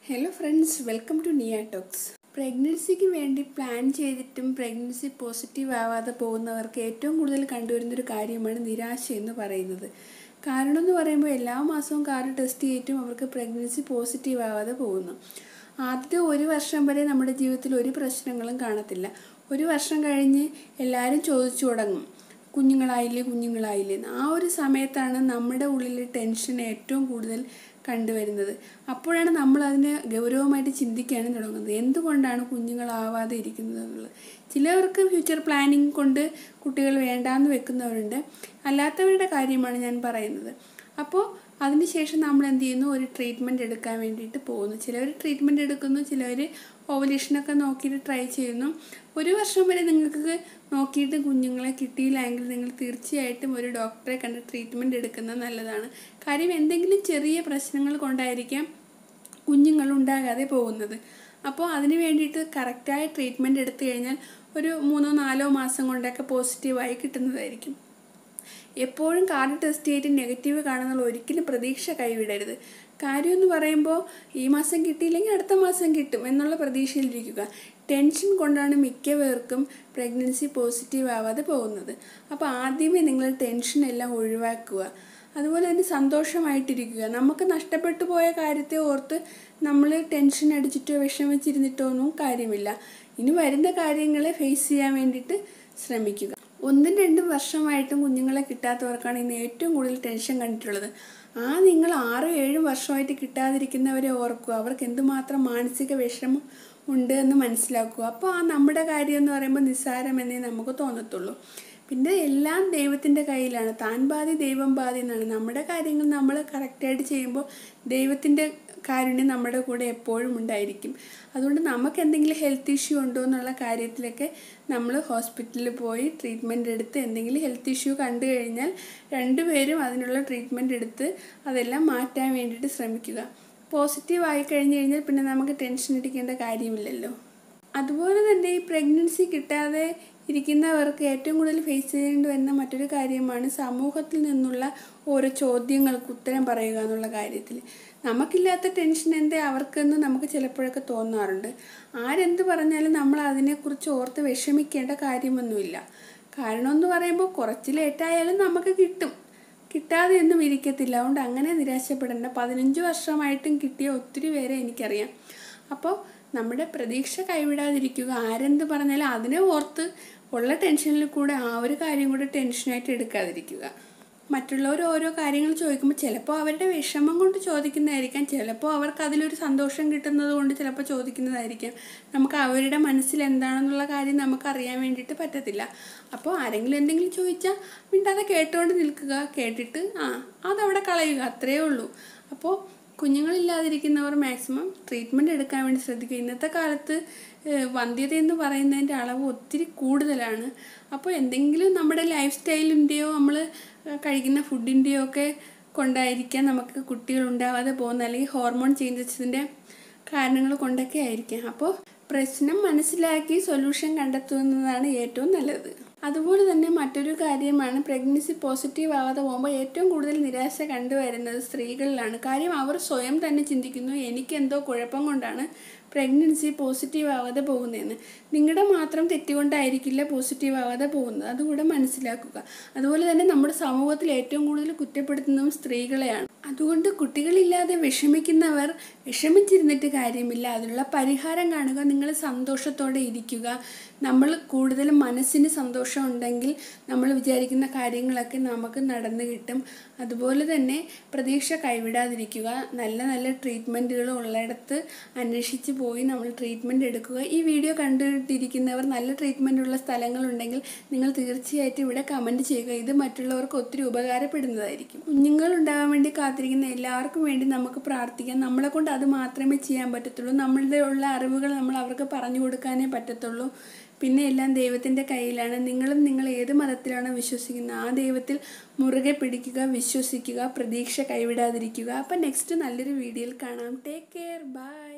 Hello friends welcome to Niya talks പ്രഗ്നൻസിക്ക് വേണ്ടി plan ചെയ്തിട്ടും പ്രഗ്നൻസി പോസിറ്റീവ് ആവാതെ പോകുന്നവർക്ക് ഏറ്റവും കൂടുതൽ കണ്ടുവരുന്നൊരു കാര്യമാണ് നിരാശ എന്ന് പറയുന്നത് കാരണം എന്ന് പറയുമ്പോൾ എല്ലാ മാസവും കാർഡ് ടെസ്റ്റ് ചെയ്തിട്ടും അവർക്ക് പ്രഗ്നൻസി പോസിറ്റീവ് ആവാതെ പോകുന്നു ആദ്യത്തെ ഒരു വർഷം വരെ നമ്മുടെ ജീവിതത്തിൽ ഒരു പ്രശ്നങ്ങളും കാണത്തില്ല ഒരു വർഷം കഴിഞ്ഞ് എല്ലാവരും ചോദിച്ചു തുടങ്ങും കുഞ്ഞുങ്ങളായില്ലേ കുഞ്ഞുങ്ങളായില്ലേ എന്ന്. ആ ഒരു സമയത്താണ് നമ്മുടെ ഉള്ളിൽ ടെൻഷൻ ഏറ്റവും കൂടുതൽ കണ്ടുവരുന്നത് അപ്പോഴാണ് നമ്മൾ അതിനെ ഗൗരവമായിട്ട് ചിന്തിക്കാനും തുടങ്ങുന്നത് എന്തുകൊണ്ടാണ് കുഞ്ഞുങ്ങളാവാതെ ഇരിക്കുന്നത് എന്നുള്ളത് ചിലവർക്ക് ഫ്യൂച്ചർ പ്ലാനിങ് കൊണ്ട് കുട്ടികൾ വേണ്ടാന്ന് വെക്കുന്നവരുണ്ട് അല്ലാത്തവരുടെ കാര്യമാണ് ഞാൻ പറയുന്നത് അപ്പോൾ അതിനുശേഷം നമ്മൾ എന്ത് ചെയ്യുന്നു ഒരു ട്രീറ്റ്മെൻറ്റ് എടുക്കാൻ വേണ്ടിയിട്ട് പോകുന്നു ചിലവർ ട്രീറ്റ്മെൻറ്റ് എടുക്കുന്നു ചിലവർ ഓവലേഷനൊക്കെ നോക്കിയിട്ട് ട്രൈ ചെയ്യുന്നു ഒരു വർഷം വരെ നിങ്ങൾക്ക് നോക്കിയിട്ട് കുഞ്ഞുങ്ങളെ കിട്ടിയില്ലെങ്കിൽ നിങ്ങൾ തീർച്ചയായിട്ടും ഒരു ഡോക്ടറെ കണ്ട് ട്രീറ്റ്മെൻറ്റ് എടുക്കുന്നത് നല്ലതാണ് കാര്യം എന്തെങ്കിലും ചെറിയ പ്രശ്നങ്ങൾ കൊണ്ടായിരിക്കാം കുഞ്ഞുങ്ങൾ ഉണ്ടാകാതെ പോകുന്നത് അപ്പോൾ അതിന് വേണ്ടിയിട്ട് കറക്റ്റായ ട്രീറ്റ്മെൻറ്റ് എടുത്തു കഴിഞ്ഞാൽ ഒരു മൂന്നോ നാലോ മാസം കൊണ്ടൊക്കെ പോസിറ്റീവായി കിട്ടുന്നതായിരിക്കും എപ്പോഴും കാർഡ് ടെസ്റ്റ് ചെയ്തിട്ട് നെഗറ്റീവ് കാണുന്നുള്ള ഒരിക്കലും പ്രതീക്ഷ കൈവിടരുത് കാര്യം എന്ന് പറയുമ്പോൾ ഈ മാസം കിട്ടിയില്ലെങ്കിൽ അടുത്ത മാസം കിട്ടും എന്നുള്ള പ്രതീക്ഷയിലിരിക്കുക ടെൻഷൻ കൊണ്ടാണ് മിക്കവർക്കും പ്രഗ്നൻസി പോസിറ്റീവ് ആവാതെ പോകുന്നത് അപ്പോൾ ആദ്യമേ നിങ്ങൾ ടെൻഷൻ എല്ലാം ഒഴിവാക്കുക അതുപോലെ തന്നെ സന്തോഷമായിട്ടിരിക്കുക നമുക്ക് നഷ്ടപ്പെട്ടു പോയ കാര്യത്തെ ഓർത്ത് നമ്മൾ ടെൻഷൻ അടിച്ചിട്ടോ വിഷമിച്ചിരുന്നിട്ടോ ഒന്നും കാര്യമില്ല ഇനി വരുന്ന കാര്യങ്ങളെ ഫേസ് ചെയ്യാൻ വേണ്ടിയിട്ട് ശ്രമിക്കുക ഒന്നും രണ്ടും വർഷമായിട്ടും കുഞ്ഞുങ്ങളെ കിട്ടാത്തവർക്കാണ് ഇന്ന് ഏറ്റവും കൂടുതൽ ടെൻഷൻ കണ്ടിട്ടുള്ളത് ആ നിങ്ങൾ ആറും ഏഴും വർഷമായിട്ട് കിട്ടാതിരിക്കുന്നവരെ ഓർക്കുക അവർക്ക് എന്തുമാത്രം മാനസിക വിഷമം ഉണ്ട് എന്ന് മനസ്സിലാക്കുക അപ്പോൾ ആ നമ്മുടെ കാര്യം എന്ന് പറയുമ്പോൾ നിസ്സാരമെന്നേ നമുക്ക് തോന്നത്തുള്ളൂ പിന്നെ എല്ലാം ദൈവത്തിൻ്റെ കയ്യിലാണ് താൻ ബാധി ദൈവം ബാധി എന്നാണ് നമ്മുടെ കാര്യങ്ങൾ നമ്മൾ കറക്റ്റായിട്ട് ചെയ്യുമ്പോൾ ദൈവത്തിൻ്റെ കാരുണ്യം നമ്മുടെ കൂടെ എപ്പോഴും ഉണ്ടായിരിക്കും അതുകൊണ്ട് നമുക്ക് എന്തെങ്കിലും ഹെൽത്ത് ഇഷ്യൂ ഉണ്ടോ എന്നുള്ള കാര്യത്തിലൊക്കെ നമ്മൾ ഹോസ്പിറ്റലിൽ പോയി ട്രീറ്റ്മെൻറ്റ് എടുത്ത് എന്തെങ്കിലും ഹെൽത്ത് ഇഷ്യൂ കണ്ടു കഴിഞ്ഞാൽ രണ്ടുപേരും അതിനുള്ള ട്രീറ്റ്മെൻറ്റ് എടുത്ത് അതെല്ലാം മാറ്റാൻ വേണ്ടിയിട്ട് ശ്രമിക്കുക പോസിറ്റീവ് ആയി കഴിഞ്ഞ് കഴിഞ്ഞാൽ പിന്നെ നമുക്ക് ടെൻഷൻ അടിക്കേണ്ട കാര്യമില്ലല്ലോ അതുപോലെ തന്നെ ഈ പ്രഗ്നൻസി കിട്ടാതെ ഇരിക്കുന്നവർക്ക് ഏറ്റവും കൂടുതൽ ഫേസ് ചെയ്യേണ്ടി വരുന്ന മറ്റൊരു കാര്യമാണ് സമൂഹത്തിൽ നിന്നുള്ള ഓരോ ചോദ്യങ്ങൾക്ക് ഉത്തരം പറയുക എന്നുള്ള കാര്യത്തിൽ നമുക്കില്ലാത്ത ടെൻഷൻ എന്തേ അവർക്കെന്ന് നമുക്ക് ചിലപ്പോഴൊക്കെ തോന്നാറുണ്ട് ആരെന്ത് പറഞ്ഞാലും നമ്മൾ അതിനെക്കുറിച്ച് ഓർത്ത് വിഷമിക്കേണ്ട കാര്യമൊന്നുമില്ല കാരണം എന്ന് പറയുമ്പോൾ കുറച്ച് ലേറ്റായാലും നമുക്ക് കിട്ടും കിട്ടാതെ ഒന്നും ഇരിക്കത്തില്ല അതുകൊണ്ട് അങ്ങനെ നിരാശപ്പെടേണ്ട പതിനഞ്ച് വർഷമായിട്ടും കിട്ടിയ ഒത്തിരി പേരെ എനിക്കറിയാം അപ്പോൾ നമ്മുടെ പ്രതീക്ഷ കൈവിടാതിരിക്കുക ആരെന്ത് പറഞ്ഞാലും അതിനെ ഓർത്ത് ഉള്ള ടെൻഷനിൽ കൂടെ ആ ഒരു കാര്യം കൂടെ ടെൻഷനായിട്ട് എടുക്കാതിരിക്കുക മറ്റുള്ളവർ ഓരോ കാര്യങ്ങൾ ചോദിക്കുമ്പോൾ ചിലപ്പോൾ അവരുടെ വിഷമം കൊണ്ട് ചോദിക്കുന്നതായിരിക്കാം ചിലപ്പോൾ അവർക്ക് അതിലൊരു സന്തോഷം കിട്ടുന്നത് കൊണ്ട് ചിലപ്പോൾ ചോദിക്കുന്നതായിരിക്കാം നമുക്ക് അവരുടെ മനസ്സിൽ എന്താണെന്നുള്ള കാര്യം നമുക്ക് അറിയാൻ വേണ്ടിയിട്ട് പറ്റത്തില്ല അപ്പോൾ ആരെങ്കിലും എന്തെങ്കിലും ചോദിച്ചാൽ മിണ്ടാതെ കേട്ടുകൊണ്ട് നിൽക്കുക കേട്ടിട്ട് ആ അതവിടെ കളയുക അത്രയേ ഉള്ളൂ അപ്പോൾ കുഞ്ഞുങ്ങളില്ലാതിരിക്കുന്നവർ മാക്സിമം ട്രീറ്റ്മെൻറ്റ് എടുക്കാൻ വേണ്ടി ശ്രദ്ധിക്കുക ഇന്നത്തെ കാലത്ത് വന്ധ്യത എന്ന് പറയുന്നതിൻ്റെ അളവ് ഒത്തിരി കൂടുതലാണ് അപ്പോൾ എന്തെങ്കിലും നമ്മുടെ ലൈഫ് സ്റ്റൈലിൻ്റെയോ നമ്മൾ കഴിക്കുന്ന ഫുഡിൻ്റെയോ ഒക്കെ കൊണ്ടായിരിക്കാം നമുക്ക് കുട്ടികൾ ഉണ്ടാവാതെ പോകുന്ന അല്ലെങ്കിൽ ഹോർമോൺ ചേഞ്ചസിൻ്റെ കാരണങ്ങൾ കൊണ്ടൊക്കെ ആയിരിക്കാം അപ്പോൾ പ്രശ്നം മനസ്സിലാക്കി സൊല്യൂഷൻ കണ്ടെത്തുന്നതാണ് ഏറ്റവും നല്ലത് അതുപോലെ തന്നെ മറ്റൊരു കാര്യമാണ് പ്രഗ്നൻസി പോസിറ്റീവ് ആവാതെ പോകുമ്പോൾ ഏറ്റവും കൂടുതൽ നിരാശ കണ്ടുവരുന്നത് സ്ത്രീകളിലാണ് കാര്യം അവർ സ്വയം തന്നെ ചിന്തിക്കുന്നു എനിക്കെന്തോ കുഴപ്പം കൊണ്ടാണ് പ്രഗ്നൻസി പോസിറ്റീവ് ആവാതെ പോകുന്നതെന്ന് നിങ്ങളുടെ മാത്രം തെറ്റുകൊണ്ടായിരിക്കില്ല പോസിറ്റീവ് ആവാതെ പോകുന്നത് അതുകൂടെ മനസ്സിലാക്കുക അതുപോലെ തന്നെ നമ്മുടെ സമൂഹത്തിൽ ഏറ്റവും കൂടുതൽ കുറ്റപ്പെടുത്തുന്നതും സ്ത്രീകളെയാണ് അതുകൊണ്ട് കുട്ടികളില്ലാതെ വിഷമിക്കുന്നവർ വിഷമിച്ചിരുന്നിട്ട് കാര്യമില്ല അതിനുള്ള പരിഹാരം കാണുക നിങ്ങൾ സന്തോഷത്തോടെ ഇരിക്കുക നമ്മൾ കൂടുതലും മനസ്സിന് സന്തോഷം ഉണ്ടെങ്കിൽ നമ്മൾ വിചാരിക്കുന്ന കാര്യങ്ങളൊക്കെ നമുക്ക് നടന്നു കിട്ടും അതുപോലെ തന്നെ പ്രതീക്ഷ കൈവിടാതിരിക്കുക നല്ല നല്ല ട്രീറ്റ്മെൻറ്റുകൾ ഉള്ളിടത്ത് അന്വേഷിച്ച് പോയി നമ്മൾ ട്രീറ്റ്മെൻറ്റ് എടുക്കുക ഈ വീഡിയോ കണ്ടിട്ടിരിക്കുന്നവർ നല്ല ട്രീറ്റ്മെൻ്റ് ഉള്ള സ്ഥലങ്ങളുണ്ടെങ്കിൽ നിങ്ങൾ തീർച്ചയായിട്ടും ഇവിടെ കമൻറ്റ് ചെയ്യുക ഇത് മറ്റുള്ളവർക്ക് ഒത്തിരി ഉപകാരപ്പെടുന്നതായിരിക്കും കുഞ്ഞുങ്ങൾ ഉണ്ടാകാൻ വേണ്ടി കാത്തിരിക്കുന്ന എല്ലാവർക്കും വേണ്ടി നമുക്ക് പ്രാർത്ഥിക്കാം നമ്മളെ കൊണ്ട് അത് മാത്രമേ ചെയ്യാൻ പറ്റത്തുള്ളൂ നമ്മളുടെ ഉള്ള അറിവുകൾ നമ്മൾ അവർക്ക് പറഞ്ഞു കൊടുക്കാനേ പറ്റത്തുള്ളൂ പിന്നെ എല്ലാം ദൈവത്തിൻ്റെ കയ്യിലാണ് നിങ്ങളും നിങ്ങൾ ഏത് മതത്തിലാണോ വിശ്വസിക്കുന്നത് ആ ദൈവത്തിൽ മുറുകെ പിടിക്കുക വിശ്വസിക്കുക പ്രതീക്ഷ കൈവിടാതിരിക്കുക അപ്പം നെക്സ്റ്റ് നല്ലൊരു വീഡിയോയിൽ കാണാം ടേക്ക് കെയർ ബൈ